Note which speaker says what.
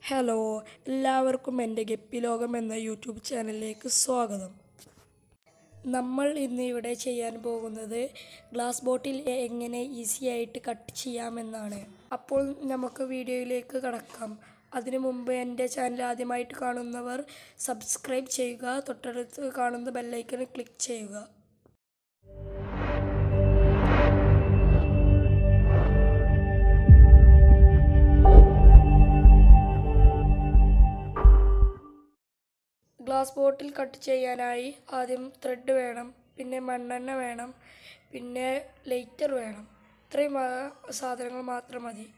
Speaker 1: hello എല്ലാവർക്കും എൻ്റെ guppy ലോകം എന്ന യൂട്യൂബ് ചാനലിലേക്ക് സ്വാഗതം നമ്മൾ ഇന്ന് ഇവിടെ ചെയ്യാൻ പോകുന്നത് ഗ്ലാസ് ബോട്ടിൽ എങ്ങനെ ഈസി ആയിട്ട് കട്ട് ചെയ്യാമെന്നാണ് അപ്പോൾ നമുക്ക് വീഡിയോയിലേക്ക് കടക്കാം അതിനു മുമ്പ് എൻ്റെ ചാനൽ ആദ്യമായിട്ട് കാണുന്നവർ സബ്സ്ക്രൈബ് ചെയ്യുക തൊട്ടടുത്ത് കാണുന്ന ബെല്ലൈക്കൺ ക്ലിക്ക് ചെയ്യുക ഗ്ലാസ് ബോട്ടിൽ കട്ട് ചെയ്യാനായി ആദ്യം ത്രെഡ് വേണം പിന്നെ മണ്ണെണ്ണ വേണം പിന്നെ ലൈറ്റർ വേണം ഇത്രയും ആ, സാധനങ്ങൾ മാത്രം മതി